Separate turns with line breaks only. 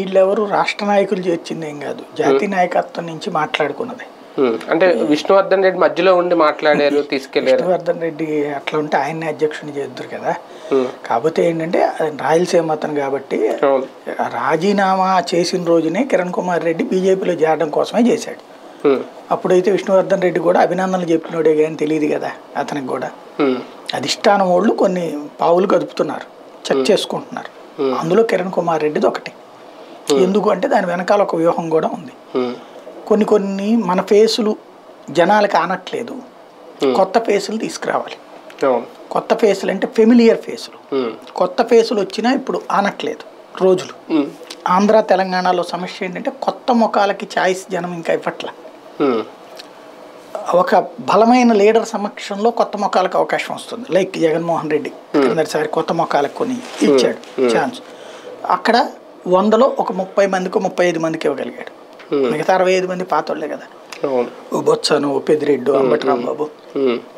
వీళ్ళెవరు రాష్ట్ర నాయకులు చేర్చింది ఏం కాదు జాతీయ నాయకత్వం నుంచి మాట్లాడుకున్నది
ఉమ్, అంటే విష్ణువర్ధన్ రెడ్డి మధ్యలో ఉండి మాట్లాడారు తీసుకెళ్లారు
విష్ణువర్ధన్ రెడ్డి అట్లా ఉంటే ఆయన్ని అధ్యక్షుని చేద్దరు కదా
ఉమ్,
కాకపోతే ఏంటంటే ఆయన రాయలసీమ అతను కాబట్టి
అవును
రాజీనామా చేసిన రోజునే కిరణ్ కుమార్ రెడ్డి బీజేపీలో చేరడం కోసమే చేశాడు
ఉమ్,
అప్పుడైతే విష్ణువర్ధన్ రెడ్డి కూడా అభినందనలు చెప్పినోడే కానీ తెలియదు కదా అతనికి కూడా
ఉమ్,
అధిష్టానం వాళ్ళు కొన్ని పావులు కదుపుతున్నారు చెక్ చేసుకుంటున్నారు అందులో కిరణ్ కుమార్ రెడ్డిది ఒకటి ఎందుకు అంటే దాని వెనకాల ఒక వ్యూహం కూడా ఉంది
ఉమ్,
కొన్ని కొన్ని మన ఫేసులు జనాలకు ఆనట్లేదు కొత్త ఫేసులు తీసుకురావాలి
అవును
కొత్త ఫేసులు అంటే ఫెమిలియర్ ఫేసులు
ఉమ్,
కొత్త ఫేసులు వచ్చినా ఇప్పుడు ఆనట్లేదు రోజులు
ఉమ్,
ఆంధ్ర తెలంగాణలో సమస్య ఏంటంటే కొత్త ముఖాలకి ఛాయిస్ జనం ఇంకా ఇవ్వట్ల
ఉమ్,
ఒక బలమైన లీడర్ సమక్షంలో కొత్త ముఖాలకు అవకాశం వస్తుంది లైక్ జగన్మోహన్ రెడ్డి కిందటిసారి కొత్త ముఖాలకు కొని ఇచ్చాడు ఛాన్స్ అక్కడ వందలో ఒక ముప్పై మందికి ముప్పై ఐదు మందికి ఇవ్వగలిగాడు మిగతా అరవై ఐదు మంది పాతోళ్లే కదా
అవును
ఓ బొత్సను ఓ పెద్దిరెడ్డి అంబటి రాంబాబు
ఉమ్,